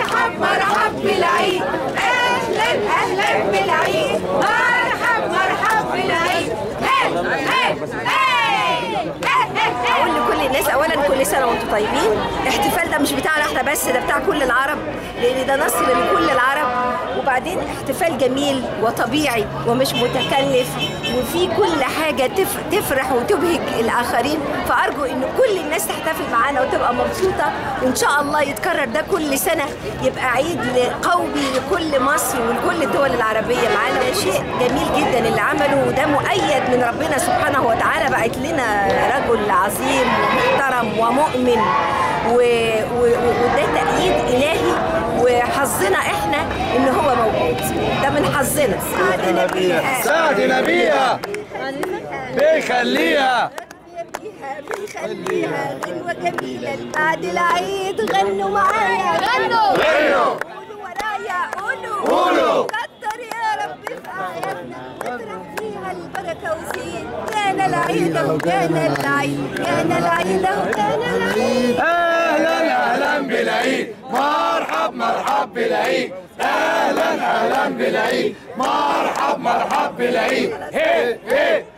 مرحب مرحب بالعيد اهلا اهلا بالعيد مرحب مرحب بالعيد هي هي اقول لكل الناس اولا كل سنه وانتم طيبين الاحتفال ده مش بتاعنا احنا بس ده بتاع كل العرب لان ده نصر لكل العرب وبعدين احتفال جميل وطبيعي ومش متكلف وفي كل حاجه تف... تفرح وتبهج الاخرين فارجو ان كل الناس تحتفل معانا وتبقى مبسوطه وان شاء الله يتكرر ده كل سنه يبقى عيد قومي لكل مصر ولكل الدول العربيه معانا شيء جميل جدا اللي عمله وده مؤيد من ربنا سبحانه وتعالى بعت لنا رجل عظيم ومحترم ومؤمن و... و... وده تأييد إلهي وحظنا احنا ان هو موجود ده من حظنا سعدنا بيها سعدنا بيها بيخليها بيها بيخليها غنوة جميلة بعد العيد غنوا معايا غنوا غنوا قولوا ورايا قولوا قولوا. كتر يا رب في آياتنا واطرح فيها البركة وزين كان العيد أهو كان العيد كان العيد أهو كان العيد اهلا اهلا بالعيد مرحب مرحب بالعيد اهلا اهلا بالعيد مرحب مرحب بالعيد هي هي